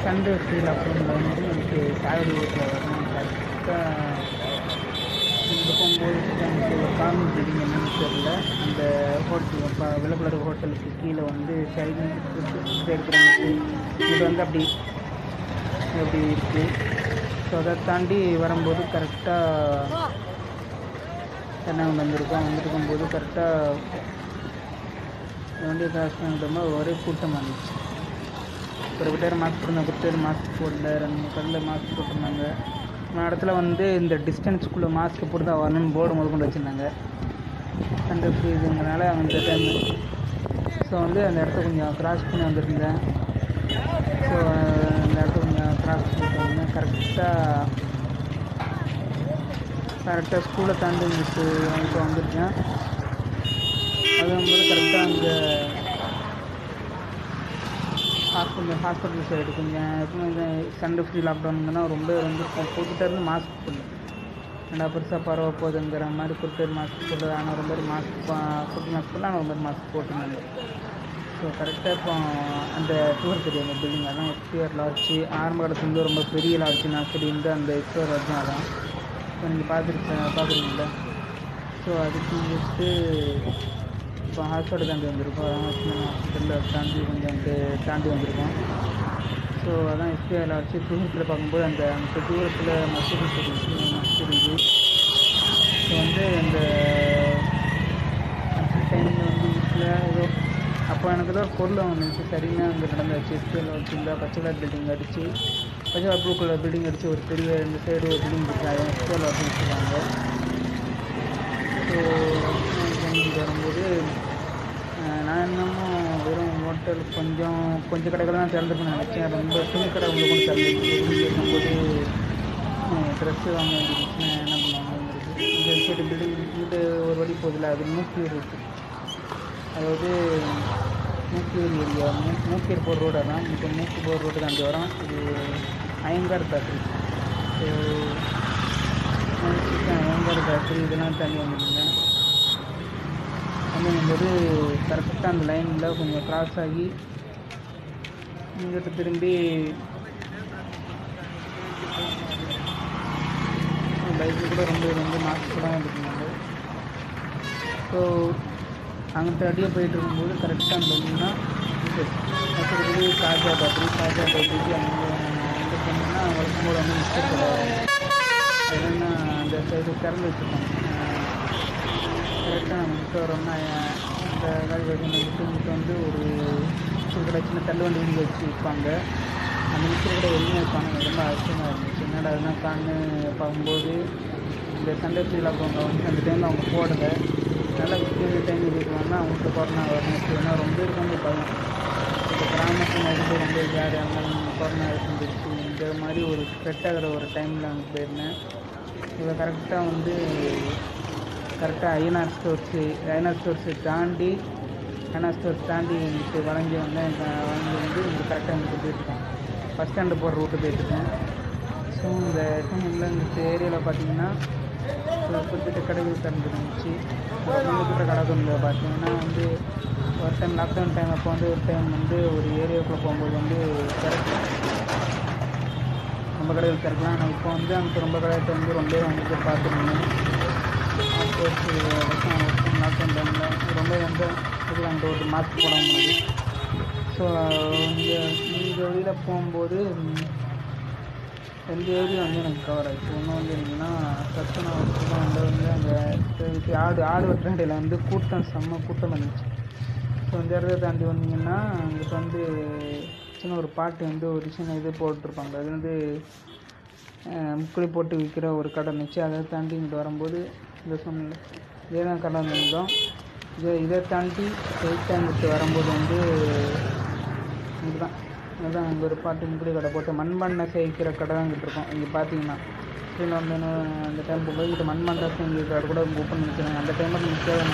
Sunday feel அப்புறம் வந்து எனக்கு சாகரி வீட்டில் வரணும் கரெக்டாக இங்கே போகும்போது எனக்கு ஒரு கார்னர் பில்டிங் என்னன்னு தெரியல அந்த ஹோட்டல் இப்போ வெள்ளை கலர் ஹோட்டலுக்கு கீழே வந்து சைடு இருக்கிற இது வந்து அப்படி அப்படி இருக்குது ஸோ அதை தாண்டி வரும்போது கரெக்டாக என்ன வந்திருக்கோம் வந்துருக்கும் போது கரெக்டாக வண்டியை கிராஸ் பண்ணிட்டோமா ஒரே கூட்டமாக இருந்துச்சு ஒரு பேர் மாஸ்க் போட்டிருந்தாங்க ஒரு பேர் மாஸ்க் போடல ரெண்டு மூணு கடையில் மாஸ்க் போட்டிருந்தாங்க ஒரு இடத்துல வந்து இந்த டிஸ்டன்ஸ்க்குள்ளே மாஸ்க் போட்டு தான் வரணும்னு போர்டு முதல் கொண்டு வச்சுருந்தாங்க அந்த இதுங்கிறனால அந்த டைம் ஸோ வந்து அந்த இடத்த கொஞ்சம் கிராஸ் பண்ணி வந்திருந்தேன் ஸோ அந்த இடத்த கொஞ்சம் கிராஸ் பண்ணிட்டு வந்தேன் கரெக்டாக கரெக்டாக ஸ்கூலை தாண்டி இங்கிட்டு இப்போ வந்திருக்கேன் அது வந்து கரெக்டாக அங்கே ஹாஸ்பிட்டல் ஹாஸ்பிட்டல் சைடு கொஞ்சம் எப்பவுமே இந்த சண்டே ஃப்ரீ லாக்டவுனுங்கன்னா ரொம்ப வந்து கூட்டிகிட்ட இருந்து மாஸ்க் போடணும் ஏன்னா பெருசாக பரவ போகுதுங்கிற மாதிரி கொடுத்து மாஸ்க் போடுறது ஆனால் ரொம்ப பேர் மாஸ்க் ஃபுட் மாஸ்க் போடல ஆனால் ரொம்ப பேர் மாஸ்க் போட்டுருந்தாங்க ஸோ கரெக்டாக இப்போ அந்த டூர் தெரியும் அந்த பில்டிங் அதான் எஸ்பிஆர் லாட்ஜ் ஆரம்ப காலத்துல இருந்து ரொம்ப பெரிய லாட்ஜ் நான் சொல்லி இருந்து அந்த எஸ்பிஆர் லாட்ஜ் தான் அதான் ஸோ நீங்கள் பார்த்துருக்க பார்க்குறீங்களா ஸோ அதுக்கு வந்துட்டு இப்போ ஹாஸ்பிட்டல் தாண்டி வந்திருக்கோம் ஹாஸ்பிட்டலில் தாண்டி கொஞ்சம் வந்து தாண்டி வந்திருக்கோம் ஸோ அதான் எஸ்பிஐ லாட்ஜ் தூரத்தில் பார்க்கும்போது அந்த அந்த தூரத்தில் மசூதி தெரியுது மசூதி இது ஸோ வந்து அந்த டைமில் வந்து வீட்டில் ஏதோ அப்போ எனக்கு ஏதோ ஒரு பொருள் வந்துச்சு சரின்னா அங்கே நடந்தாச்சு எஸ்பிஎல் வச்சுருந்தா பச்சை கலர் பில்டிங் அடித்து பச்சை கலர் ப்ளூ கலர் பில்டிங் அடித்து ஒரு பெரிய ரெண்டு சைடு ஒரு பில்டிங் இருக்குது அதை எஸ்பிஎல் வச்சு வச்சுருக்காங்க ஸோ இங்கே வரும்போது அஹ், நான் என்னமோ வெறும் ஹோட்டல் கொஞ்சம் கொஞ்சம் கடைகள் தான் திறந்துருக்குன்னு நினச்சேன் ரொம்ப துணி கடை உள்ள கொண்டு திறந்துருக்கு இருக்கும்போது ட்ரெஸ்ஸு வாங்க வேண்டியிருந்துச்சுன்னா என்ன பண்ணுவாங்க இந்த சைடு பில்டிங் இந்த ஒரு வழி போகுதுல அது மூக்கியூர் இருக்குது அதாவது மூக்கியூர் ஏரியா மூ மூக்கியூர் போகிற ரோடு தான் இப்போ மூக்கு போகிற ரோடு தாண்டி வரோம் இது Iyengar bakery so Iyengar bakery இதெல்லாம் தாண்டி வந்துருந்தேன் வந்தும்போது கரெக்டாக அந்த லைனில் கொஞ்சம் கிராஸ் ஆகி இங்கிட்ட திரும்பி பைக்கு கூட ரொம்ப வந்து மாஸ்க் கூட வந்துருந்தாங்க ஸோ அங்கிட்ட அடியே போயிட்டு இருக்கும்போது கரெக்டாக அந்த ஒன்றுனா அடுத்தது ஷார்ஜா பேட்டரி ஷார்ஜா பேட்டரிக்கு அங்கே எங்கே போனோம்னா வழக்கம் போல் வந்து மிஸ்டர் கடை அது என்னன்னா அந்த சைடு திறந்து வச்சுருப்பாங்க கரெக்டாக நம்ம கிட்ட வரோம்னா அந்த கால் வச்சு விட்டு இங்கிட்ட வந்து ஒரு மிக்சர் கடை சின்ன தள்ளு வண்டி வீடு வச்சு விற்பாங்க அந்த மிக்சர் கடை வெளியே வைப்பாங்க எனக்கு ரொம்ப ஆச்சரியமாக இருந்துச்சு என்னடா அதெல்லாம் கான்னு பார்க்கும்போது இந்த சண்டே ஃப்ரீ லாக்டவுனில் வந்து அந்த டைமில் அவங்க போடலை நல்லா விற்கிற டைம் இருக்குவாங்கன்னா அவங்களுக்கு கொரோனா வரணும் ஏன்னா ரொம்ப பேருக்கு வந்து பயம் இப்போ கிராமத்தில் இருந்து ரொம்ப யார் இருந்தாலும் கொரோனா இருந்துச்சு இந்த மாதிரி ஒரு ஸ்ப்ரெட் ஆகிற ஒரு டைமில் அங்கே போயிருந்தேன் இதை கரெக்டாக வந்து கரெக்டாக ஐநார் ஸ்டோர்ஸு ஐநார் ஸ்டோர்ஸை தாண்டி ஐநார் ஸ்டோர்ஸ் தாண்டி இங்கிட்டு வளைஞ்சி வந்தேன் இங்க வளைஞ்சி வந்து இங்கே கரெக்டாக இங்கிட்டு போயிட்டுருக்கேன் பஸ் ஸ்டாண்டு போகிற ரூட்டு போயிட்டுருக்கேன் ஸோ இந்த டைமில் இந்த ஏரியாவில் பார்த்தீங்கன்னா ஒரு குறிப்பிட்ட கடைகள் திறந்துருந்துச்சு குறிப்பிட்ட கடை வந்து பார்த்தீங்கன்னா வந்து ஒரு டைம் லாக்டவுன் டைம் அப்போ வந்து ஒரு டைம் வந்து ஒரு ஏரியாவுக்குள்ளே போகும்போது வந்து திறக்கும் ரொம்ப கடைகள் திறக்கலாம் ஆனால் இப்போ வந்து அங்கே ரொம்ப கடைகள் வந்து ரொம்ப வந்து பார்த்துருந்தேன் லாக்டவுன் டைமில் ரொம்ப வந்து இது அங்கே ஒரு மாஸ்க் போட முடியாது ஸோ இங்கே இந்த வழியில் போகும்போது ம், ரெண்டு ஏரியா வந்து எனக்கு கவர் ஆச்சு ஒன்று வந்து என்னன்னா சத்துணா வச்சுதான் வந்து வந்து அங்கே இதுக்கு ஆடு ஆடு வெட்டுற இடையில வந்து கூட்டம் செம்ம கூட்டம் இருந்துச்சு ஸோ இந்த இடத்த தாண்டி வந்தீங்கன்னா அங்கிட்ட வந்து சின்ன ஒரு பாட்டு வந்து ஒரு சின்ன இது போட்டிருப்பாங்க அது வந்து அஹ், முக்குழி போட்டு விற்கிற ஒரு கடை இருந்துச்சு அதை தாண்டி இங்கிட்டு வரும்போது இந்த சொன்ன இதே தான் கடை வந்திருந்தோம் இதை இதை தாண்டி ஸ்ட்ரைட்டாக இங்கிட்டு வரும்போது வந்து இதுதான் அதுதான் இங்கே ஒரு பாட்டு முக்குடி கடை போட்டு மண்பானை சேவிக்கிற கடை தான் இங்கிட்டு இருக்கும் இங்கே பார்த்தீங்கன்னா கீழே வந்து அந்த டைம் போகும்போது இங்கிட்ட மண்பானை சேவிக்கிற கடை கூட ஓப்பன் பண்ணிக்கிறாங்க அந்த டைமில் நிற்காத